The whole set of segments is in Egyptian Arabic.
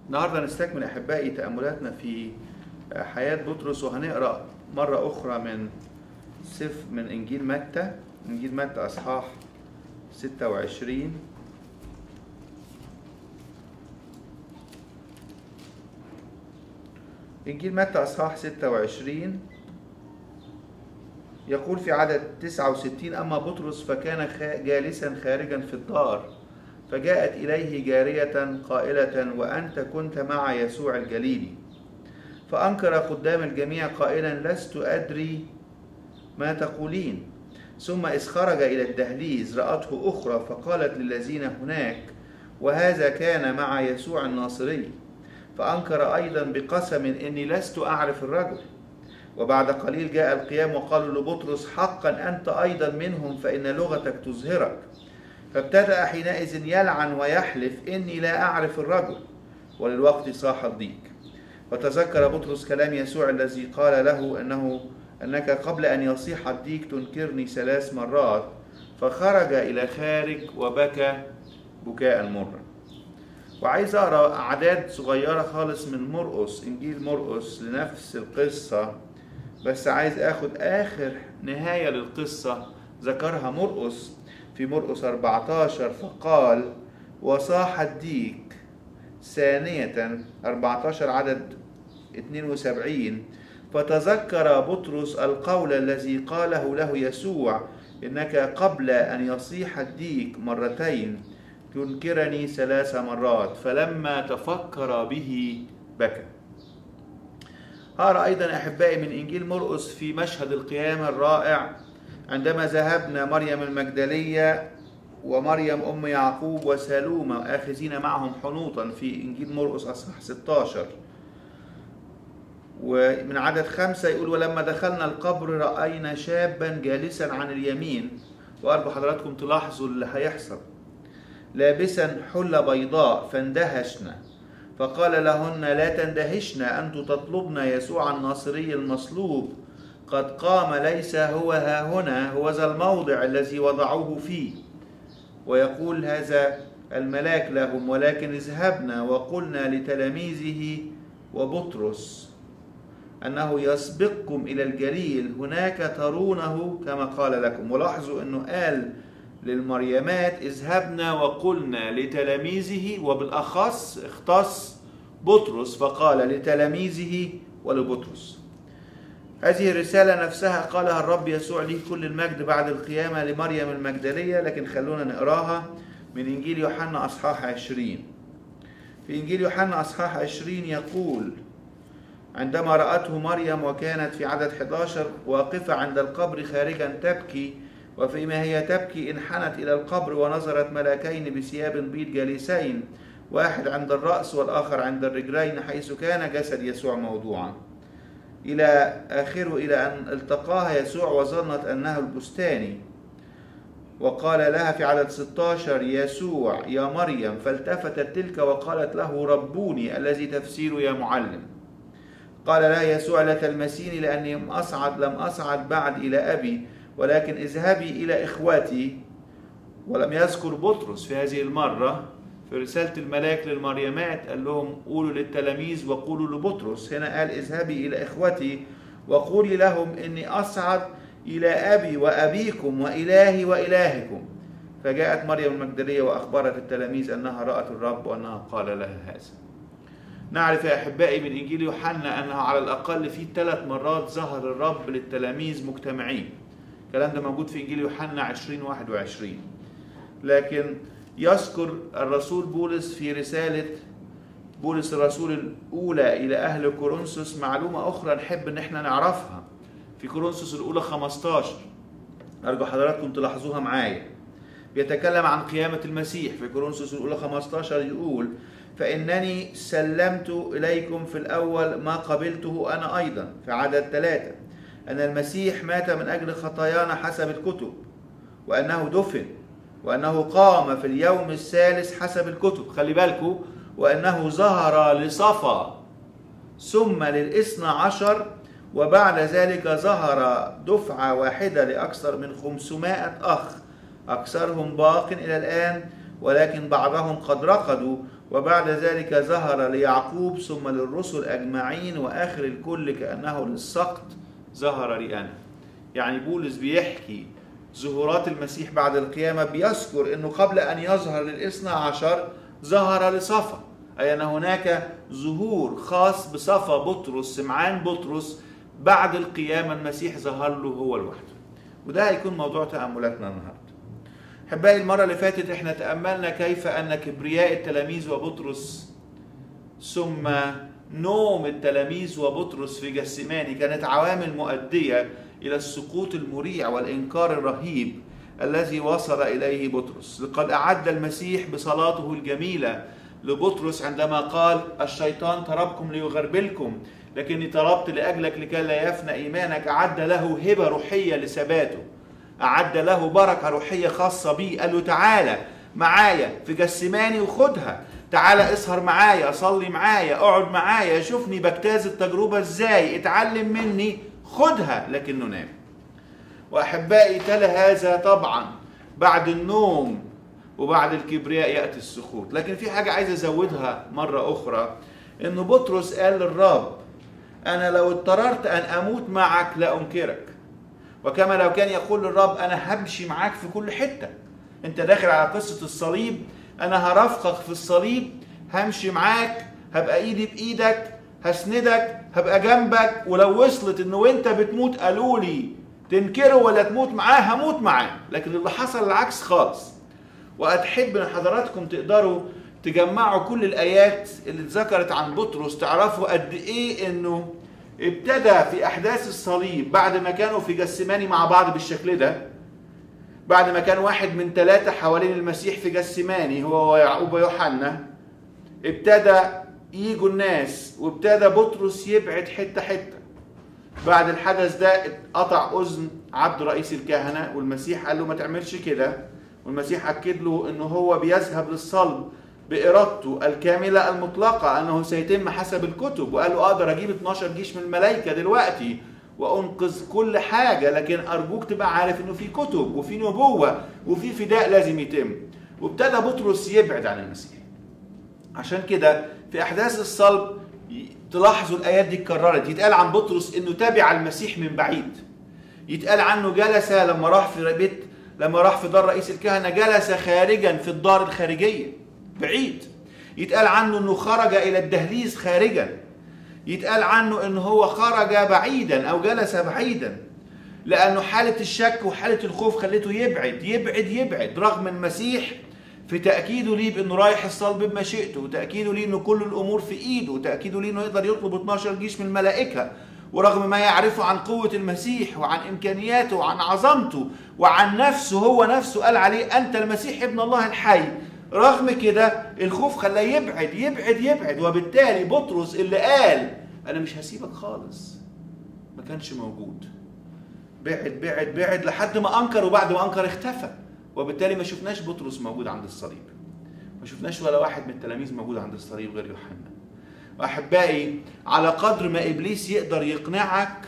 النهارده نستكمل احبائي تاملاتنا في حياه بطرس وهنقرا مره اخرى من سفر من انجيل متى انجيل متى اصحاح 26 انجيل متى اصحاح 26 يقول في عدد 69 اما بطرس فكان جالسا خارجا في الدار فجاءت إليه جارية قائلة وأنت كنت مع يسوع الجليلي فأنكر قدام الجميع قائلا لست أدري ما تقولين ثم إذ خرج إلى الدهليز رأته أخرى فقالت للذين هناك وهذا كان مع يسوع الناصري فأنكر أيضا بقسم إني لست أعرف الرجل وبعد قليل جاء القيام وقالوا لبطرس حقا أنت أيضا منهم فإن لغتك تزهرك فابتدأ حينئذ يلعن ويحلف إني لا أعرف الرجل وللوقت صاح الضيق وتذكر بطرس كلام يسوع الذي قال له أنه أنك قبل أن يصيح الضيق تنكرني ثلاث مرات فخرج إلى خارج وبكى بكاء مرا وعايز أقرأ أعداد صغيرة خالص من مرقس إنجيل مرقس لنفس القصة بس عايز أخد آخر نهاية للقصة ذكرها مرقس في مرقس 14 فقال وصاح الديك ثانية 14 عدد 72 فتذكر بطرس القول الذي قاله له يسوع إنك قبل أن يصيح الديك مرتين تنكرني ثلاث مرات فلما تفكر به بكى هذا أيضا أحبائي من إنجيل مرقس في مشهد القيامة الرائع عندما ذهبنا مريم المجدلية ومريم أم يعقوب وسالومة آخذين معهم حنوطا في إنجيل مرقس أصحاح 16 ومن عدد خمسة يقول ولما دخلنا القبر رأينا شابا جالسا عن اليمين وأرجو حضراتكم تلاحظوا اللي هيحصل لابسا حلة بيضاء فاندهشنا فقال لهن لا تندهشن أنتم تطلبن يسوع الناصري المصلوب قد قام ليس هو ها هنا هو ذا الموضع الذي وضعوه فيه ويقول هذا الملاك لهم ولكن اذهبنا وقلنا لتلاميذه وبطرس أنه يسبقكم إلى الجليل هناك ترونه كما قال لكم ولاحظوا أنه قال للمريمات اذهبنا وقلنا لتلاميذه وبالأخص اختص بطرس فقال لتلاميذه ولبطرس هذه الرسالة نفسها قالها الرب يسوع ليه كل المجد بعد القيامة لمريم المجدلية لكن خلونا نقراها من إنجيل يوحنا أصحاح عشرين في إنجيل يوحنا أصحاح عشرين يقول عندما رأته مريم وكانت في عدد 11 واقفة عند القبر خارجا تبكي وفيما هي تبكي انحنت إلى القبر ونظرت ملاكين بثياب بيض جالسين واحد عند الرأس والآخر عند الرجلين حيث كان جسد يسوع موضوعا إلى آخره إلى أن التقاها يسوع وظنت أنه البستاني وقال لها في عدد 16 يسوع يا مريم فالتفتت تلك وقالت له ربوني الذي تفسير يا معلم قال لها يسوع لا تلمسيني لأني لم أصعد لم أصعد بعد إلى أبي ولكن اذهبي إلى إخوتي ولم يذكر بطرس في هذه المرة في رسالة الملاك للمريمات قال لهم قولوا للتلاميذ وقولوا لبطرس هنا قال اذهبي إلى إخوتي وقولي لهم إني أصعد إلى أبي وأبيكم وإلهي وإلهكم فجاءت مريم المجدلية وأخبرت التلاميذ أنها رأت الرب وأنها قال لها هذا نعرف يا أحبائي من إنجيل يوحنا أنها على الأقل في ثلاث مرات ظهر الرب للتلاميذ مجتمعين الكلام ده موجود في إنجيل يوحنا 20 21 لكن يذكر الرسول بولس في رسالة بولس الرسول الأولى إلى أهل كورنثوس معلومة أخرى نحب إن احنا نعرفها في كورنثوس الأولى 15 أرجو حضراتكم تلاحظوها معايا بيتكلم عن قيامة المسيح في كورنثوس الأولى 15 يقول فإنني سلمت إليكم في الأول ما قبلته أنا أيضا في عدد ثلاثة أن المسيح مات من أجل خطايانا حسب الكتب وأنه دفن وأنه قام في اليوم الثالث حسب الكتب خلي بالكم وأنه ظهر لصفا ثم للإثنى عشر وبعد ذلك ظهر دفعة واحدة لأكثر من خمسمائة أخ أكثرهم باق إلى الآن ولكن بعضهم قد رقدوا وبعد ذلك ظهر ليعقوب ثم للرسل أجمعين وآخر الكل كأنه للسقط ظهر لي أنا يعني بولس بيحكي ظهورات المسيح بعد القيامة بيذكر أنه قبل أن يظهر للإثنى عشر ظهر لصفا أي أن هناك ظهور خاص بصفا بطرس سمعان بطرس بعد القيامة المسيح ظهر له هو لوحده وده هيكون موضوع تأملاتنا النهاردة أحبائي المرة اللي فاتت احنا تأملنا كيف أن كبرياء التلاميذ وبطرس ثم نوم التلاميذ وبطرس في جسماني كانت عوامل مؤدية إلى السقوط المريع والإنكار الرهيب الذي وصل إليه بطرس لقد أعد المسيح بصلاته الجميلة لبطرس عندما قال الشيطان طلبكم ليغربلكم لكني طلبت لأجلك لكي لا يفنى إيمانك أعد له هبة روحية لثباته أعد له بركة روحية خاصة بيه قال له تعالى معايا في جسماني وخدها تعالى اسهر معايا صلي معايا اقعد معايا شوفني بجتاز التجربة ازاي اتعلم مني خدها لكنه نام واحبائي تلا هذا طبعا بعد النوم وبعد الكبرياء ياتي السقوط لكن في حاجه عايز ازودها مره اخرى انه بطرس قال للرب انا لو اضطررت ان اموت معك لا انكرك وكما لو كان يقول للرب انا همشي معاك في كل حته انت داخل على قصه الصليب انا هرافقك في الصليب همشي معاك هبقى ايدي بايدك هسندك هبقى جنبك ولو وصلت انه وانت بتموت قالوا لي تنكره ولا تموت معاه هموت معاه لكن اللي حصل العكس خالص وأتحب ان حضراتكم تقدروا تجمعوا كل الايات اللي اتذكرت عن بطرس تعرفوا قد ايه انه ابتدى في احداث الصليب بعد ما كانوا في جسماني مع بعض بالشكل ده بعد ما كان واحد من ثلاثة حوالين المسيح في جسماني هو ويعقوب ويوحنا ابتدى يجوا الناس وابتدى بطرس يبعد حتة حتة بعد الحدث ده قطع اذن عبد رئيس الكهنه والمسيح قال له ما تعملش كده والمسيح اكد له انه هو بيذهب للصلب بارادته الكامله المطلقه انه سيتم حسب الكتب وقال له اقدر اجيب 12 جيش من الملائكه دلوقتي وانقذ كل حاجه لكن ارجوك تبقى عارف انه في كتب وفي نبوه وفي فداء لازم يتم وابتدى بطرس يبعد عن المسيح عشان كده في احداث الصلب تلاحظوا الايات دي اتكررت يتقال عن بطرس انه تابع المسيح من بعيد يتقال عنه جلس لما راح في بيت لما راح في دار رئيس الكهنه جلس خارجا في الدار الخارجيه بعيد يتقال عنه انه خرج الى الدهليز خارجا يتقال عنه انه هو خرج بعيدا او جلس بعيدا لانه حاله الشك وحاله الخوف خلته يبعد يبعد يبعد رغم المسيح في تأكيده ليه بأنه رايح الصلب بمشيئته وتأكيده ليه أنه كل الأمور في إيده وتأكيده ليه أنه يقدر يطلب 12 جيش من الملائكة ورغم ما يعرفه عن قوة المسيح وعن إمكانياته وعن عظمته وعن نفسه هو نفسه قال عليه أنت المسيح ابن الله الحي رغم كده الخوف خلاه يبعد يبعد يبعد وبالتالي بطرس اللي قال أنا مش هسيبك خالص ما كانش موجود بعد بعد بعد لحد ما أنكر وبعد ما أنكر اختفى وبالتالي ما شفناش بطرس موجود عند الصليب ما شفناش ولا واحد من التلاميذ موجود عند الصليب غير يوحنا واحبائي على قدر ما ابليس يقدر يقنعك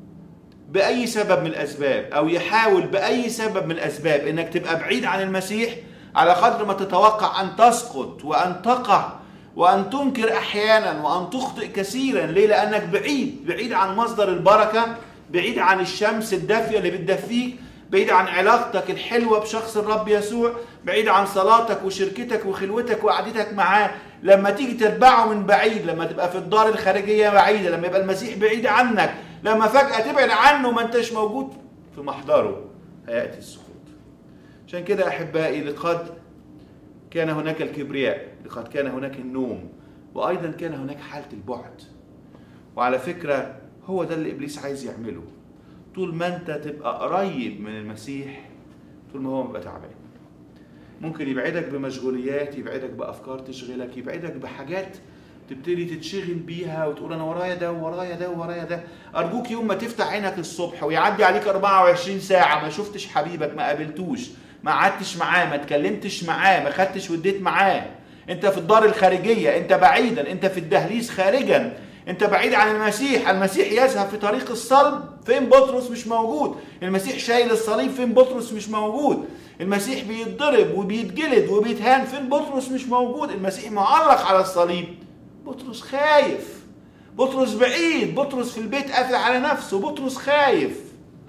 باي سبب من الاسباب او يحاول باي سبب من الاسباب انك تبقى بعيد عن المسيح على قدر ما تتوقع ان تسقط وان تقع وان تنكر احيانا وان تخطئ كثيرا ليه لانك بعيد بعيد عن مصدر البركه بعيد عن الشمس الدافيه اللي بتدفيك بعيد عن علاقتك الحلوة بشخص الرب يسوع بعيد عن صلاتك وشركتك وخلوتك وقعدتك معاه لما تيجي تتبعه من بعيد لما تبقى في الدار الخارجية بعيدة لما يبقى المسيح بعيد عنك لما فجأة تبعد عنه ما انتش موجود في محضره هيأتي السقوط عشان كده أحبائي لقد كان هناك الكبرياء لقد كان هناك النوم وأيضا كان هناك حالة البعد وعلى فكرة هو ده اللي إبليس عايز يعمله طول ما انت تبقى قريب من المسيح طول ما هو بيبقى تعبان ممكن يبعدك بمشغوليات يبعدك بافكار تشغلك يبعدك بحاجات تبتدي تتشغل بيها وتقول انا ورايا ده ورايا ده ورايا ده ارجوك يوم ما تفتح عينك الصبح ويعدي عليك 24 ساعه ما شفتش حبيبك ما قابلتوش ما قعدتش معاه ما اتكلمتش معاه ما خدتش وديت معاه انت في الدار الخارجيه انت بعيدا انت في الدهليز خارجا انت بعيد عن المسيح المسيح يذهب في طريق الصلب فين بطرس مش موجود المسيح شايل الصليب فين بطرس مش موجود المسيح بيتضرب وبيتجلد وبيتهان فين بطرس مش موجود المسيح معلق على الصليب بطرس خايف بطرس بعيد بطرس في البيت قافل على نفسه بطرس خايف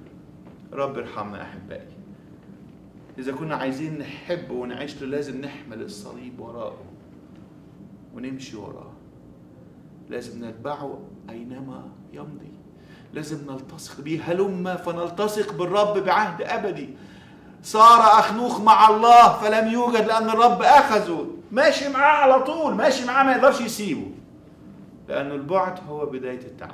رب ارحمنا احبائي اذا كنا عايزين نحب ونعيش له لازم نحمل الصليب وراءه ونمشي وراه لازم نتبعه اينما يمضي لازم نلتصق به هلم فنلتصق بالرب بعهد ابدي صار اخنوخ مع الله فلم يوجد لان الرب اخذه ماشي معاه على طول ماشي معاه ما يقدرش يسيبه لانه البعد هو بدايه التعب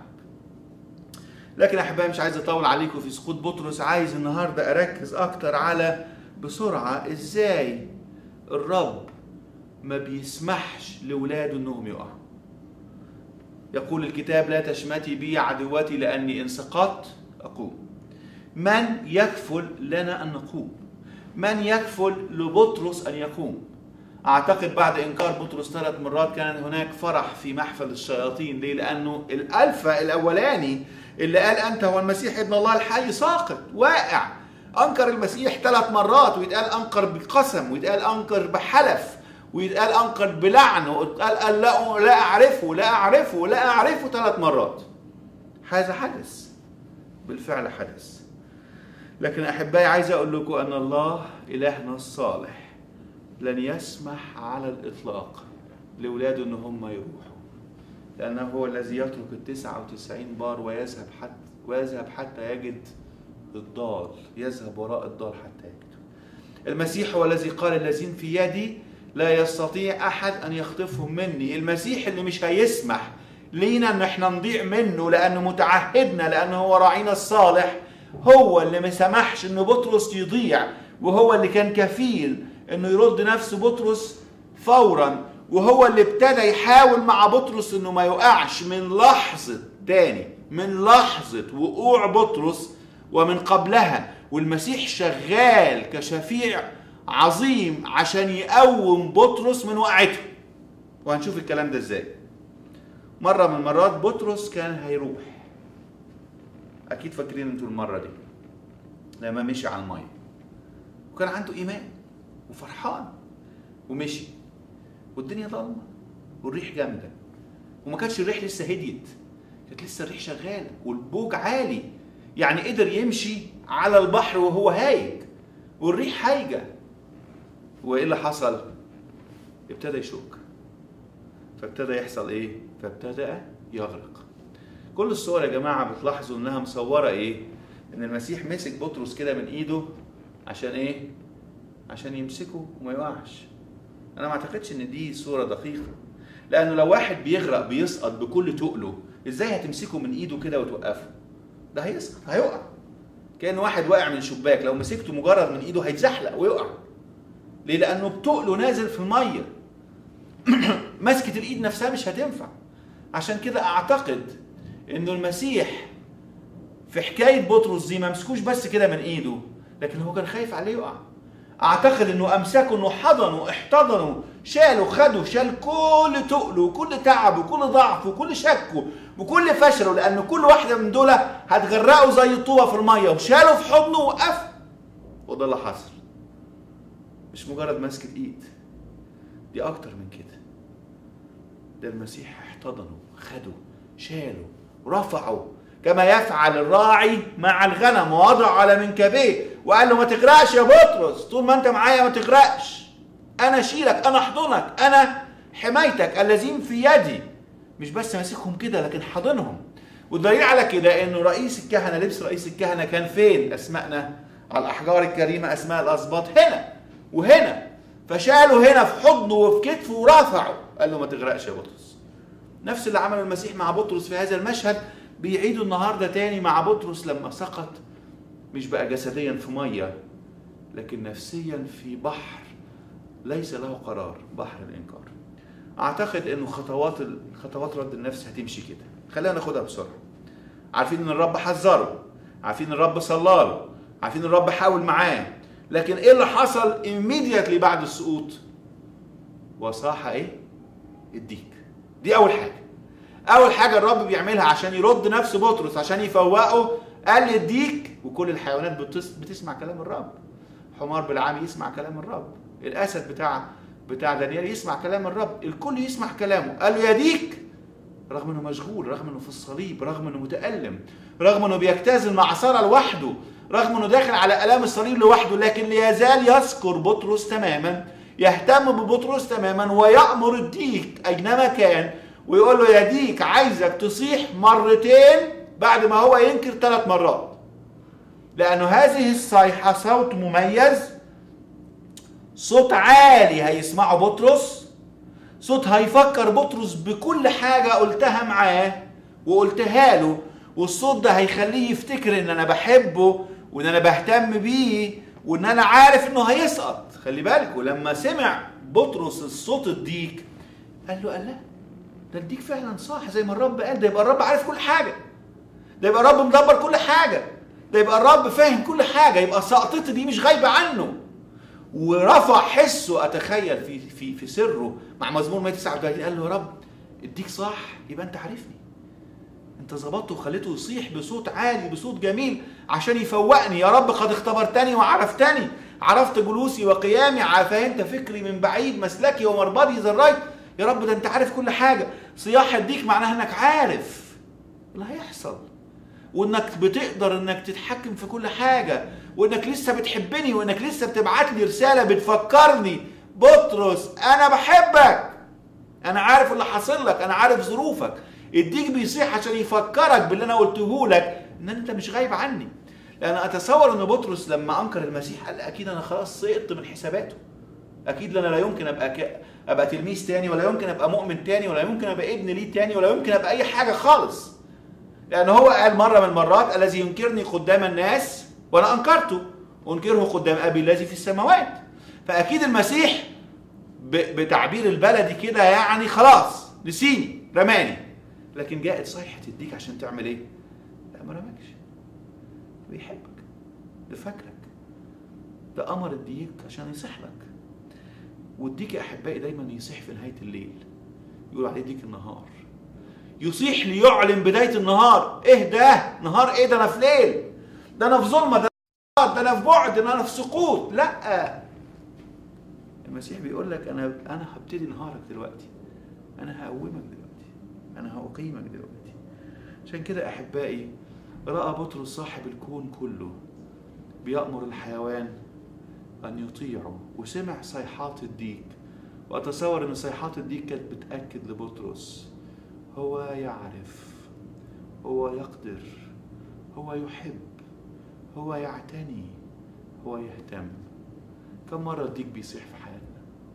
لكن احبائي مش عايز اطول عليكم في سقوط بطرس عايز النهارده اركز اكتر على بسرعه ازاي الرب ما بيسمحش لاولاده انهم يقعوا يقول الكتاب لا تشمتي بي عدوتي لاني ان سقطت اقوم من يكفل لنا ان نقوم من يكفل لبطرس ان يقوم اعتقد بعد انكار بطرس ثلاث مرات كان هناك فرح في محفل الشياطين ليه لانه الالفا الاولاني اللي قال انت هو المسيح ابن الله الحي ساقط واقع انكر المسيح ثلاث مرات ويتقال انكر بقسم ويتقال انكر بحلف ويتقال انكر بلعن ويتقال قال لا لا اعرفه لا اعرفه لا اعرفه ثلاث مرات هذا حدث بالفعل حدث لكن احبائي عايز اقول لكم ان الله الهنا الصالح لن يسمح على الاطلاق لاولاده ان هم يروحوا لانه هو الذي يترك التسعة وتسعين بار ويذهب حتى ويذهب حتى يجد الضال يذهب وراء الضال حتى يجده المسيح هو الذي قال الذين في يدي لا يستطيع احد ان يخطفهم مني المسيح اللي مش هيسمح لينا ان احنا نضيع منه لانه متعهدنا لانه هو راعينا الصالح هو اللي ما سمحش ان بطرس يضيع وهو اللي كان كفيل انه يرد نفس بطرس فورا وهو اللي ابتدى يحاول مع بطرس انه ما يقعش من لحظه تاني من لحظه وقوع بطرس ومن قبلها والمسيح شغال كشفيع عظيم عشان يقوم بطرس من وقعته وهنشوف الكلام ده ازاي مرة من المرات بطرس كان هيروح أكيد فاكرين انتوا المرة دي لما مشي على المية وكان عنده إيمان وفرحان ومشي والدنيا ضلمة والريح جامدة وما كانش الريح لسه هديت كانت لسه الريح شغالة والبوج عالي يعني قدر يمشي على البحر وهو هايج والريح هايجة وايه اللي حصل؟ ابتدى يشك فابتدى يحصل ايه؟ فابتدأ يغرق كل الصور يا جماعة بتلاحظوا انها مصورة ايه؟ ان المسيح مسك بطرس كده من ايده عشان ايه؟ عشان يمسكه وما يوقعش انا ما اعتقدش ان دي صورة دقيقة لانه لو واحد بيغرق بيسقط بكل تقله ازاي هتمسكه من ايده كده وتوقفه؟ ده هيسقط هيقع كان واحد واقع من شباك لو مسكته مجرد من ايده هيتزحلق ويقع ليه؟ لأنه بتقله نازل في المية مسكة الإيد نفسها مش هتنفع عشان كده أعتقد إنه المسيح في حكاية بطرس دي ما مسكوش بس كده من إيده لكن هو كان خايف عليه يقع أعتقد إنه أمسكه إنه حضنه احتضنه شاله خده شال كل تقله وكل تعبه وكل ضعفه وكل شكه وكل فشله لأن كل واحدة من دول هتغرقه زي الطوبة في المية وشاله في حضنه ووقفه وده اللي حصل مش مجرد مسكة ايد دي اكتر من كده ده المسيح احتضنه خده شاله رفعه كما يفعل الراعي مع الغنم ووضعه على منكبيه وقال له ما تغرقش يا بطرس طول ما انت معايا ما تغرقش انا اشيلك انا احضنك انا حمايتك الذين في يدي مش بس ماسكهم كده لكن حاضنهم والدليل على كده انه رئيس الكهنه لبس رئيس الكهنه كان فين اسمائنا على الاحجار الكريمه اسماء الاسباط هنا وهنا فشاله هنا في حضنه وفي كتفه ورفعه قال له ما تغرقش يا بطرس نفس اللي عمله المسيح مع بطرس في هذا المشهد بيعيده النهارده تاني مع بطرس لما سقط مش بقى جسديا في ميه لكن نفسيا في بحر ليس له قرار بحر الانكار اعتقد انه خطوات خطوات رد النفس هتمشي كده خلينا ناخدها بسرعه عارفين ان الرب حذره عارفين ان الرب صلاله عارفين ان الرب حاول معاه لكن ايه اللي حصل immediately بعد السقوط وصاح ايه الديك دي اول حاجه اول حاجه الرب بيعملها عشان يرد نفس بطرس عشان يفوقه قال للديك وكل الحيوانات بتس... بتسمع كلام الرب حمار بالعام يسمع كلام الرب الاسد بتاع بتاع دانيال يسمع كلام الرب الكل يسمع كلامه قال له يا ديك رغم انه مشغول رغم انه في الصليب رغم انه متالم رغم انه بيجتاز مع ساره لوحده رغم انه داخل على الام الصليب لوحده لكن ليزال يذكر بطرس تماما يهتم ببطرس تماما ويامر الديك اينما كان ويقول له يا ديك عايزك تصيح مرتين بعد ما هو ينكر ثلاث مرات لانه هذه الصيحه صوت مميز صوت عالي هيسمعه بطرس صوت هيفكر بطرس بكل حاجة قلتها معاه وقلتها له والصوت ده هيخليه يفتكر ان انا بحبه وان انا بهتم بيه وان انا عارف انه هيسقط خلي بالكوا لما سمع بطرس الصوت الديك قال له قال لا ده الديك فعلا صح زي ما الرب قال ده يبقى الرب عارف كل حاجة ده يبقى الرب مدبر كل حاجة ده يبقى الرب فاهم كل حاجة يبقى سقطتي دي مش غايبة عنه ورفع حسه اتخيل في في في سره مع مزمور 139 قال له يا رب اديك صح يبقى انت عارفني انت ظبطته وخليته يصيح بصوت عالي بصوت جميل عشان يفوقني يا رب قد اختبرتني وعرفتني عرفت جلوسي وقيامي فهمت فكري من بعيد مسلكي ومربدي ذريت يا رب ده انت عارف كل حاجه صياح اديك معناها انك عارف اللي هيحصل وانك بتقدر انك تتحكم في كل حاجه وانك لسه بتحبني وانك لسه بتبعت لي رساله بتفكرني بطرس انا بحبك انا عارف اللي حاصل لك انا عارف ظروفك الديك بيصيح عشان يفكرك باللي انا قلته لك ان انت مش غايب عني لان اتتصور ان بطرس لما انكر المسيح قال اكيد انا خلاص سقطت من حساباته اكيد انا لا يمكن ابقى ك... ابقى تلميذ تاني ولا يمكن ابقى مؤمن تاني ولا يمكن ابقى ابن ليه تاني ولا يمكن ابقى اي حاجه خالص لان هو قال مره من المرات الذي ينكرني قدام الناس وانا انكرته انكره قدام ابي الذي في السماوات فاكيد المسيح بتعبير البلدي كده يعني خلاص نسيني رماني لكن جاءت صيحه الديك عشان تعمل ايه لا ما رماكش بيحبك ده فاكرك ده امر الديك عشان يصيح لك والديك يا احبائي دايما يصيح في نهايه الليل يقول عليه ديك النهار يصيح ليعلن بدايه النهار ايه ده نهار ايه ده انا في ليل ده انا في ظلمه ده ده انا في بعد ده انا في سقوط لا المسيح بيقول لك انا انا هبتدي نهارك دلوقتي انا هقومك دلوقتي انا هقيمك دلوقتي عشان كده احبائي راى بطرس صاحب الكون كله بيامر الحيوان ان يطيعه وسمع صيحات الديك واتصور ان صيحات الديك كانت بتاكد لبطرس هو يعرف هو يقدر هو يحب هو يعتني هو يهتم كم مرة الديك بيصيح في حياتنا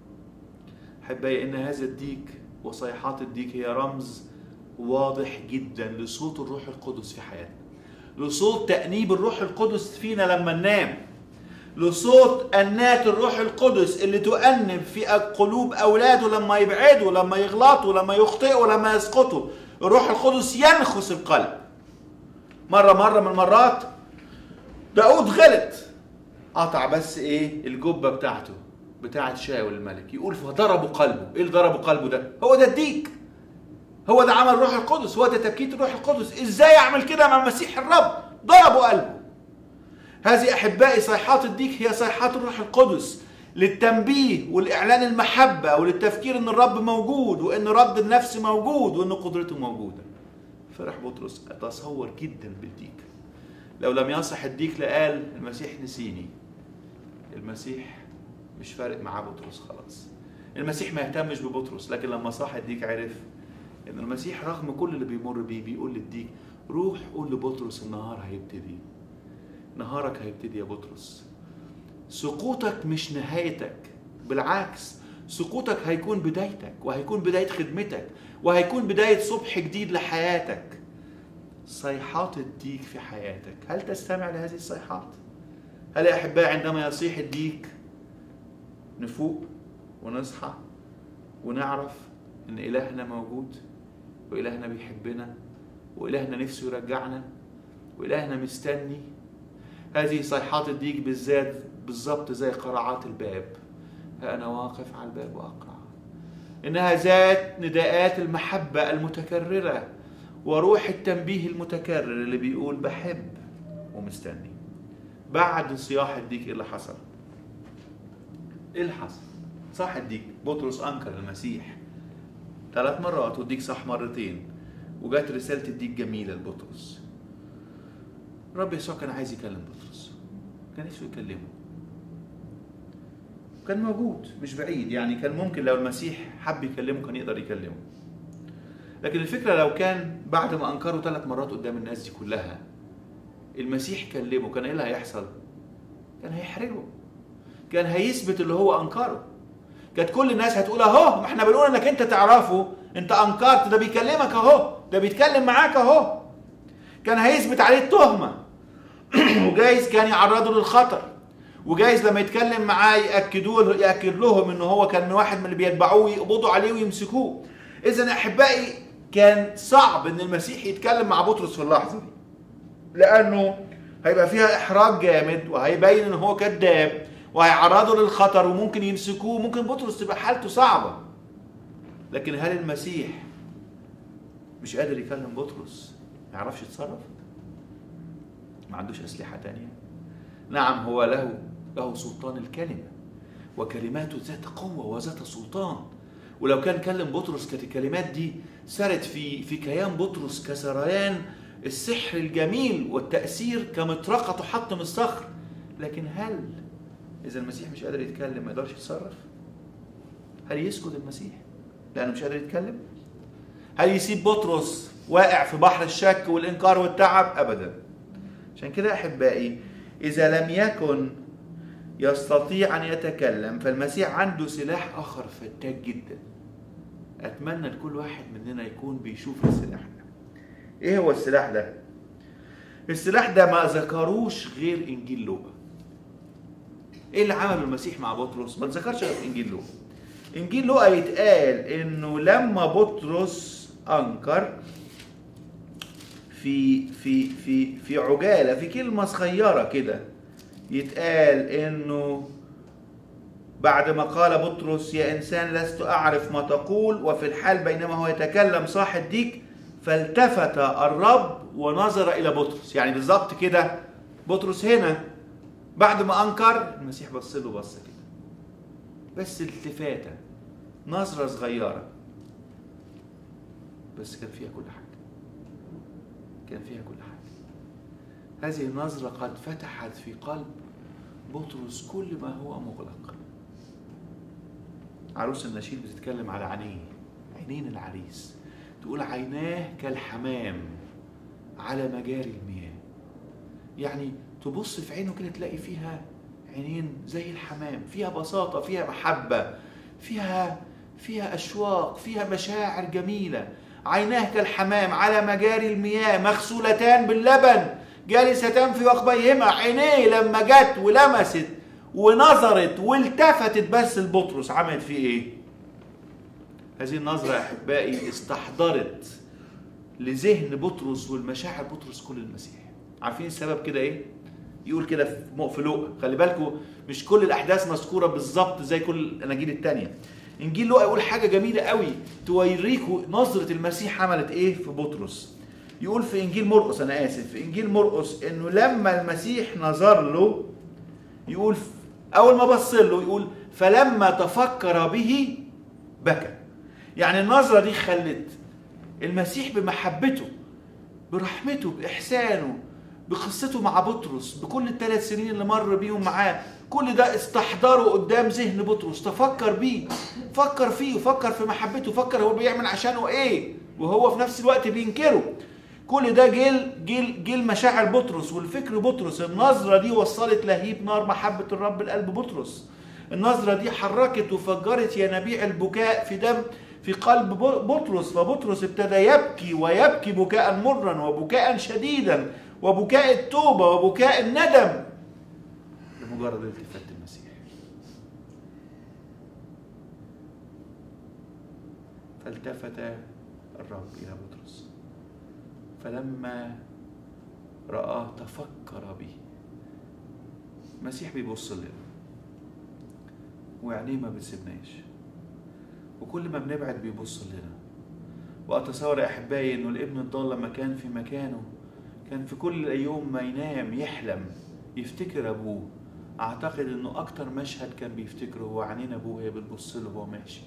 أحبائي إن هذا الديك وصيحات الديك هي رمز واضح جدا لصوت الروح القدس في حياتنا لصوت تأنيب الروح القدس فينا لما ننام لصوت أنات الروح القدس اللي تؤنب في قلوب أولاده لما يبعدوا لما يغلطوا لما يخطئوا لما يسقطوا الروح القدس ينخس القلب مرة مرة من المرات داود غلط قطع بس ايه الجبة بتاعته بتاعت شاول الملك يقول فضربوا قلبه ايه اللي ضربوا قلبه ده هو ده الديك هو ده عمل الروح القدس هو ده تبكيت الروح القدس ازاي اعمل كده مع مسيح الرب ضربوا قلبه هذه احبائي صيحات الديك هي صيحات الروح القدس للتنبيه والاعلان المحبه وللتفكير ان الرب موجود وان رد النفس موجود وان قدرته موجوده فرح بطرس اتصور جدا بالديك لو لم يصح الديك لقال المسيح نسيني المسيح مش فارق معاه بطرس خلاص المسيح ما يهتمش ببطرس لكن لما صاح الديك عرف ان المسيح رغم كل اللي بيمر بيه بيقول للديك روح قول لبطرس النهار هيبتدي نهارك هيبتدي يا بطرس سقوطك مش نهايتك بالعكس سقوطك هيكون بدايتك وهيكون بداية خدمتك وهيكون بداية صبح جديد لحياتك صيحات الديك في حياتك هل تستمع لهذه الصيحات؟ هل يا أحبائي عندما يصيح الديك نفوق ونصحى ونعرف إن إلهنا موجود وإلهنا بيحبنا وإلهنا نفسه يرجعنا وإلهنا مستني هذه صيحات الديك بالذات بالظبط زي قرعات الباب ها أنا واقف على الباب وأقرع إنها ذات نداءات المحبة المتكررة وروح التنبيه المتكرر اللي بيقول بحب ومستني بعد صياح الديك إيه اللي حصل ايه اللي حصل صح الديك بطرس انكر المسيح ثلاث مرات والديك صح مرتين وجات رساله الديك جميله لبطرس رب يسوع كان عايز يكلم بطرس كان نفسه يكلمه كان موجود مش بعيد يعني كان ممكن لو المسيح حب يكلمه كان يقدر يكلمه لكن الفكره لو كان بعد ما انكره ثلاث مرات قدام الناس دي كلها المسيح كلمه كان ايه اللي هيحصل؟ كان هيحرجه كان هيثبت اللي هو انكره كانت كل الناس هتقول اهو ما احنا بنقول انك انت تعرفه انت انكرت ده بيكلمك اهو ده بيتكلم معاك اهو كان هيثبت عليه التهمه وجايز كان يعرضه للخطر وجايز لما يتكلم معاه ياكدوه ياكد لهم ان هو كان واحد من اللي بيتبعوه يقبضوا عليه ويمسكوه اذا يا احبائي كان صعب ان المسيح يتكلم مع بطرس في اللحظه دي لانه هيبقى فيها احراج جامد وهيبين ان هو كذاب وهيعرضه للخطر وممكن يمسكوه ممكن بطرس تبقى حالته صعبه لكن هل المسيح مش قادر يكلم بطرس ما يعرفش يتصرف ما عندوش اسلحه تانية نعم هو له له سلطان الكلمه وكلماته ذات قوه وذات سلطان ولو كان كلم بطرس كانت الكلمات دي سرت في في كيان بطرس كسريان السحر الجميل والتأثير كمطرقة تحطم الصخر لكن هل إذا المسيح مش قادر يتكلم ما يقدرش يتصرف؟ هل يسكت المسيح؟ لأنه مش قادر يتكلم؟ هل يسيب بطرس واقع في بحر الشك والإنكار والتعب؟ أبدا عشان كده أحبائي إذا لم يكن يستطيع أن يتكلم فالمسيح عنده سلاح آخر فتاك جدا أتمنى لكل واحد مننا يكون بيشوف السلاح ده ايه هو السلاح ده السلاح ده ما ذكروش غير انجيل لوقا ايه اللي عمله المسيح مع بطرس ما ذكرش غير انجيل لوقا انجيل لوقا يتقال انه لما بطرس انكر في في في في عجاله في كلمه صغيره كده يتقال انه بعد ما قال بطرس يا انسان لست اعرف ما تقول وفي الحال بينما هو يتكلم صاح الديك فالتفت الرب ونظر الى بطرس يعني بالظبط كده بطرس هنا بعد ما انكر المسيح بص له بصه كده بس التفاته نظره صغيره بس كان فيها كل حاجه كان فيها كل حاجه هذه النظره قد فتحت في قلب بطرس كل ما هو مغلق عروس النشيد بتتكلم على عينيه عينين العريس تقول عيناه كالحمام على مجاري المياه يعني تبص في عينه كده تلاقي فيها عينين زي الحمام فيها بساطة فيها محبة فيها فيها أشواق فيها مشاعر جميلة عيناه كالحمام على مجاري المياه مغسولتان باللبن جالستان في وقبيهما عينيه لما جت ولمست ونظرت والتفتت بس لبطرس عملت فيه ايه؟ هذه النظرة يا أحبائي استحضرت لذهن بطرس والمشاعر بطرس كل المسيح عارفين السبب كده ايه؟ يقول كده في في لوقا خلي بالكم مش كل الأحداث مذكورة بالظبط زي كل الأناجيل التانية إنجيل لوقا يقول حاجة جميلة قوي توريكوا نظرة المسيح عملت ايه في بطرس يقول في إنجيل مرقس أنا آسف في إنجيل مرقس إنه لما المسيح نظر له يقول أول ما بص له يقول فلما تفكر به بكى يعني النظرة دي خلت المسيح بمحبته برحمته بإحسانه بقصته مع بطرس بكل الثلاث سنين اللي مر بيهم معاه كل ده استحضره قدام ذهن بطرس تفكر بيه فكر فيه وفكر في محبته فكر هو بيعمل عشانه ايه وهو في نفس الوقت بينكره كل ده جيل جيل جيل مشاعر بطرس والفكر بطرس النظرة دي وصلت لهيب نار محبة الرب لقلب بطرس النظرة دي حركت وفجرت ينابيع البكاء في دم في قلب بطرس فبطرس ابتدى يبكي ويبكي بكاء مرا وبكاء شديدا وبكاء التوبة وبكاء الندم لمجرد التفات المسيح فالتفت الرب إلى بطرس فلما رآه تفكر به المسيح بيبص لنا وعينيه ما بتسيبناش وكل ما بنبعد بيبص لنا واتصور يا احبائي انه الابن الضال لما كان في مكانه كان في كل يوم ما ينام يحلم يفتكر ابوه اعتقد انه اكتر مشهد كان بيفتكره هو عينين ابوه وهي بتبص له وهو ماشي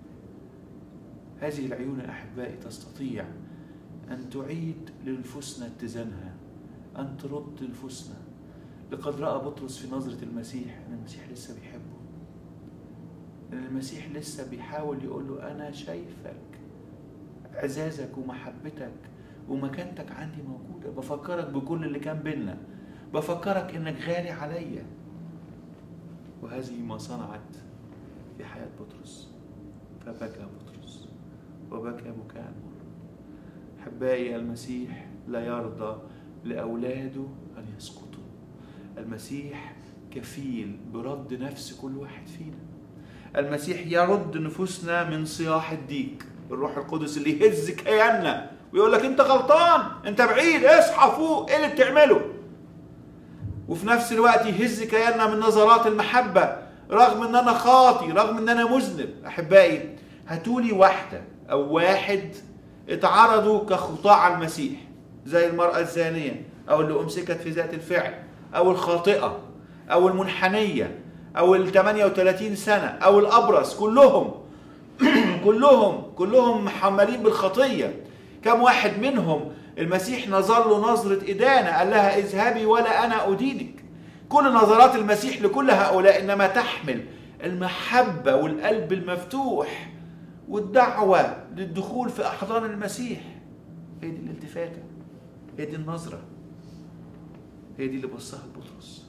هذه العيون يا احبائي تستطيع ان تعيد لنفوسنا اتزانها ان ترد نفوسنا لقد راى بطرس في نظره المسيح ان المسيح لسه بيحبه ان المسيح لسه بيحاول يقول له انا شايفك عزازك ومحبتك ومكانتك عندي موجوده بفكرك بكل اللي كان بينا بفكرك انك غالي عليا وهذه ما صنعت في حياه بطرس فبكى بطرس وبكى بكاء مر احبائي المسيح لا يرضى لاولاده ان يسقطوا المسيح كفيل برد نفس كل واحد فينا المسيح يرد نفوسنا من صياح الديك الروح القدس اللي يهز كياننا ويقول لك انت غلطان انت بعيد اصحى فوق ايه اللي بتعمله وفي نفس الوقت يهز كياننا من نظرات المحبه رغم ان انا خاطي رغم ان انا مذنب احبائي هاتولي واحده او واحد اتعرضوا كخطاة على المسيح زي المرأة الزانية أو اللي أمسكت في ذات الفعل أو الخاطئة أو المنحنية أو ال 38 سنة أو الأبرص كلهم كلهم كلهم محملين بالخطية كم واحد منهم المسيح نظر له نظرة إدانة قال لها اذهبي ولا أنا أدينك كل نظرات المسيح لكل هؤلاء إنما تحمل المحبة والقلب المفتوح والدعوة للدخول في أحضان المسيح هي دي الالتفاتة هي دي النظرة هي دي اللي بصها لبطرس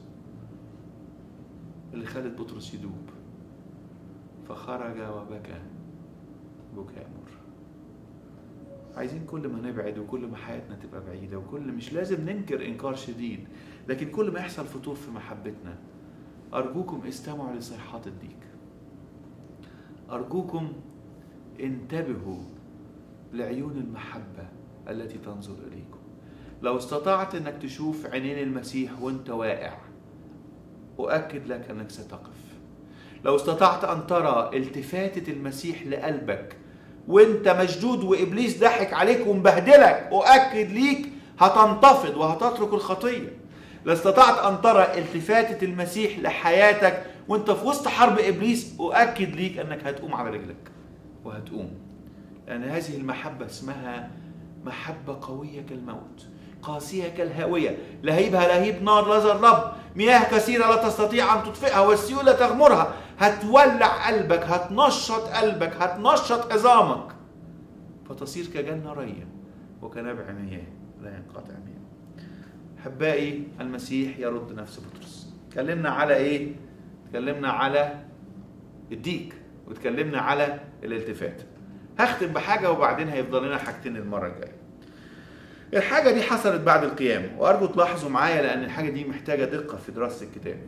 اللي خلت بطرس يدوب فخرج وبكى بكاء مر عايزين كل ما نبعد وكل ما حياتنا تبقى بعيدة وكل مش لازم ننكر إنكار شديد لكن كل ما يحصل فتور في محبتنا أرجوكم استمعوا لصيحات الديك أرجوكم انتبهوا لعيون المحبة التي تنظر إليكم لو استطعت أنك تشوف عينين المسيح وانت واقع أؤكد لك أنك ستقف لو استطعت أن ترى التفاتة المسيح لقلبك وانت مشدود وإبليس ضحك عليك ومبهدلك أؤكد ليك هتنتفض وهتترك الخطية لو استطعت أن ترى التفاتة المسيح لحياتك وانت في وسط حرب إبليس أؤكد ليك أنك هتقوم على رجلك وهتقوم لأن هذه المحبة اسمها محبة قوية كالموت قاسية كالهاوية لهيبها لهيب نار لظى الرب مياه كثيرة لا تستطيع أن تطفئها والسيولة تغمرها هتولع قلبك هتنشط قلبك هتنشط عظامك فتصير كجنة رية وكنبع مياه لا ينقطع مياه أحبائي المسيح يرد نفس بطرس تكلمنا على إيه؟ تكلمنا على الديك وتكلمنا على الالتفات هختم بحاجة وبعدين هيفضل لنا حاجتين المرة الجاية الحاجة دي حصلت بعد القيامة وأرجو تلاحظوا معايا لأن الحاجة دي محتاجة دقة في دراسة الكتاب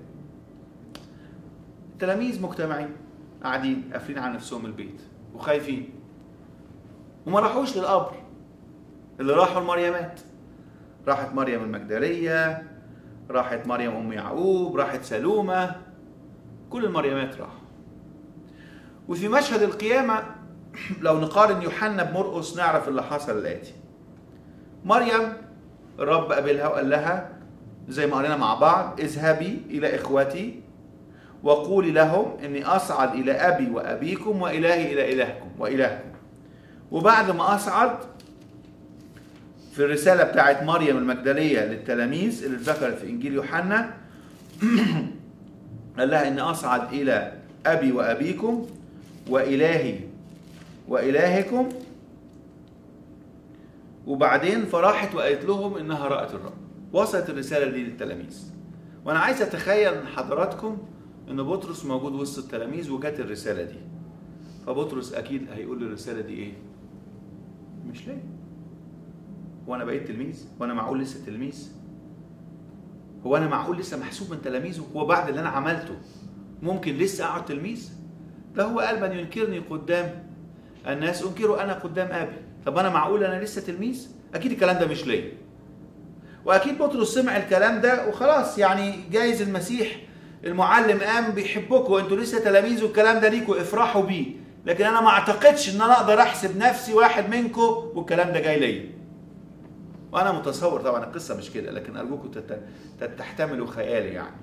التلاميذ مجتمعين قاعدين قافلين على نفسهم البيت وخايفين وما راحوش للقبر اللي راحوا المريمات راحت مريم المجدلية راحت مريم أم يعقوب راحت سلومة كل المريمات راحوا وفي مشهد القيامة لو نقارن يوحنا بمرقس نعرف اللي حصل الآتي مريم الرب قابلها وقال لها زي ما قرينا مع بعض اذهبي إلى إخوتي وقولي لهم إني أصعد إلى أبي وأبيكم وإلهي إلى إلهكم وإلهكم وبعد ما أصعد في الرسالة بتاعت مريم المجدلية للتلاميذ اللي اتذكرت في إنجيل يوحنا قال لها إني أصعد إلى أبي وأبيكم وإلهي وإلهكم وبعدين فراحت وقالت لهم إنها رأت الرب وصلت الرسالة دي للتلاميذ وأنا عايز أتخيل من حضراتكم إن بطرس موجود وسط التلاميذ وجت الرسالة دي فبطرس أكيد هيقول الرسالة دي إيه؟ مش ليه؟ هو أنا بقيت تلميذ؟ هو أنا معقول لسه تلميذ؟ هو أنا معقول لسه محسوب من تلاميذه؟ هو بعد اللي أنا عملته ممكن لسه أقعد تلميذ؟ ده هو قال من ينكرني قدام الناس انكره انا قدام ابي طب انا معقول انا لسه تلميذ اكيد الكلام ده مش ليا واكيد بطرس سمع الكلام ده وخلاص يعني جايز المسيح المعلم قام بيحبكم انتوا لسه تلاميذ والكلام ده ليكوا افرحوا بيه لكن انا ما اعتقدش ان انا اقدر احسب نفسي واحد منكم والكلام ده جاي ليا وانا متصور طبعا القصه مش كده لكن ارجوكم تحتملوا خيالي يعني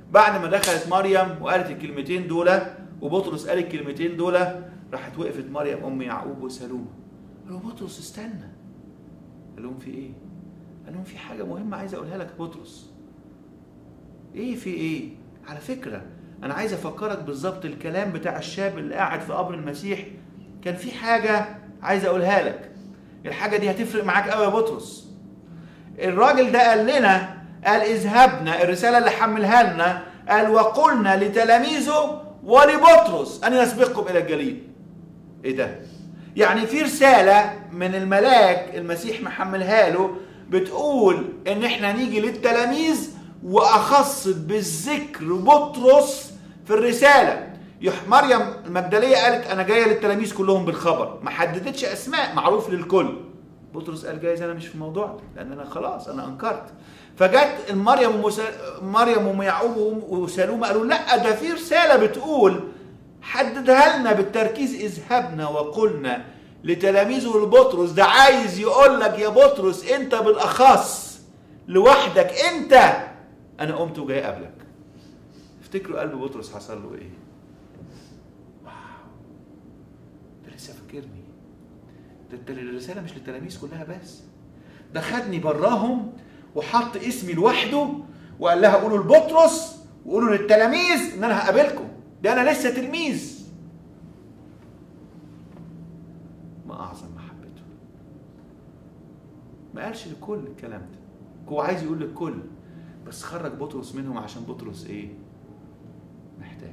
بعد ما دخلت مريم وقالت الكلمتين دول وبطرس قال الكلمتين دول راحت وقفت مريم ام يعقوب وسلومه قالوا بطرس استنى قال لهم في ايه؟ قال لهم في حاجه مهمه عايز اقولها لك يا بطرس ايه في ايه؟ على فكره انا عايز افكرك بالظبط الكلام بتاع الشاب اللي قاعد في قبر المسيح كان في حاجه عايز اقولها لك الحاجه دي هتفرق معاك قوي يا بطرس الراجل ده قال لنا قال اذهبنا الرساله اللي حملها لنا قال وقلنا لتلاميذه ولبطرس ان يسبقكم الى الجليل ايه ده يعني في رساله من الملاك المسيح محملها له بتقول ان احنا نيجي للتلاميذ واخص بالذكر بطرس في الرساله يح مريم المجدليه قالت انا جايه للتلاميذ كلهم بالخبر ما حددتش اسماء معروف للكل بطرس قال جايز انا مش في الموضوع ده لان انا خلاص انا انكرت فجت مريم ومسا... مريم وام يعقوب وسلومه قالوا لا ده في رساله بتقول حددها لنا بالتركيز اذهبنا وقلنا لتلاميذه لبطرس ده عايز يقول لك يا بطرس انت بالاخص لوحدك انت انا قمت وجاي قبلك افتكروا قلب بطرس حصل له ايه واو ده لسه فاكرني ده الرساله مش للتلاميذ كلها بس ده خدني براهم وحط اسمي لوحده وقال لها قولوا لبطرس وقولوا للتلاميذ ان انا هقابلكم ده انا لسه تلميذ ما اعظم محبته ما قالش للكل الكلام ده هو عايز يقول للكل بس خرج بطرس منهم عشان بطرس ايه محتاج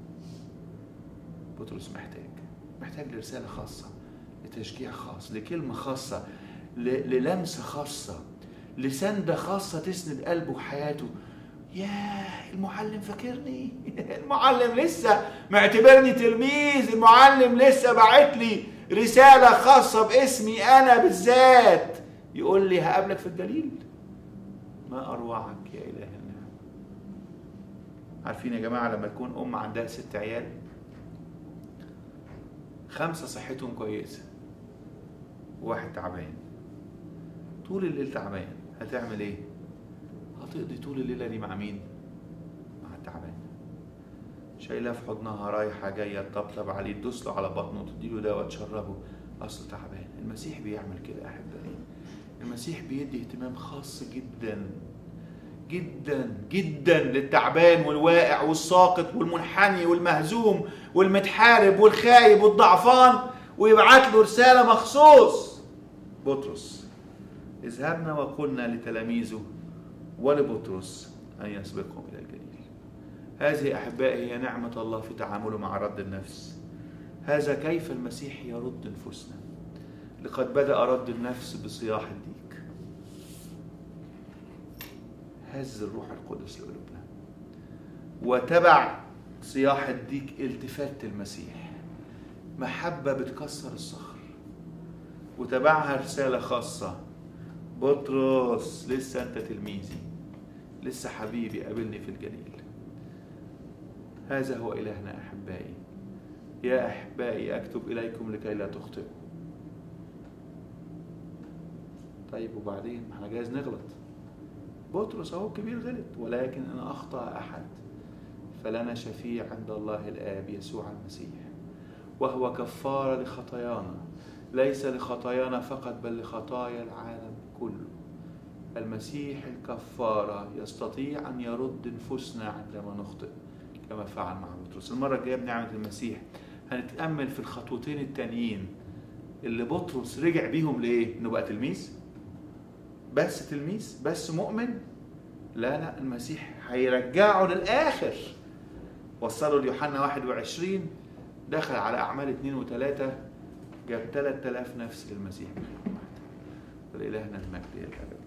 بطرس محتاج محتاج لرسالة خاصة لتشجيع خاص لكلمة خاصة للمسة خاصة لسندة خاصة تسند قلبه وحياته ياه المعلم فاكرني المعلم لسه معتبرني تلميذ المعلم لسه باعت لي رسالة خاصة باسمي أنا بالذات يقول لي هقابلك في الجليل ما أروعك يا إله النعم عارفين يا جماعة لما تكون أم عندها ست عيال خمسة صحتهم كويسة واحد تعبان طول الليل تعبان هتعمل ايه؟ هتقضي طول الليلة دي مع مين؟ مع التعبان شايلاه في حضنها رايحة جاية تطبطب عليه تدوس له على بطنه تديله دواء تشربه أصله تعبان المسيح بيعمل كده أحبائي المسيح بيدي اهتمام خاص جدا جدا جدا للتعبان والواقع والساقط والمنحني والمهزوم والمتحارب والخايب والضعفان ويبعت له رسالة مخصوص بطرس اذهبنا وقلنا لتلاميذه ولبطرس أن يسبقهم إلى الجليل هذه أحبائي هي نعمة الله في تعامله مع رد النفس هذا كيف المسيح يرد نفوسنا لقد بدأ رد النفس بصياح الديك هز الروح القدس لقلوبنا وتبع صياح الديك التفات المسيح محبة بتكسر الصخر وتبعها رسالة خاصة بطرس لسه أنت تلميذي لسه حبيبي قابلني في الجليل هذا هو إلهنا أحبائي يا أحبائي أكتب إليكم لكي لا تخطئوا طيب وبعدين ما احنا جايز نغلط بطرس اهو كبير غلط ولكن ان اخطا احد فلنا شفيع عند الله الاب يسوع المسيح وهو كفاره لخطايانا ليس لخطايانا فقط بل لخطايا العالم كله المسيح الكفاره يستطيع ان يرد نفوسنا عندما نخطئ كما فعل مع بطرس المره الجايه بنعمه المسيح هنتامل في الخطوتين التانيين اللي بطرس رجع بيهم لايه؟ انه بقى تلميذ بس تلميذ بس مؤمن لا لا المسيح هيرجعه للآخر وصله ليوحنا 21 دخل على أعمال اثنين وثلاثة جاب 3000 نفس للمسيح ولإلهنا المجد يا الأبد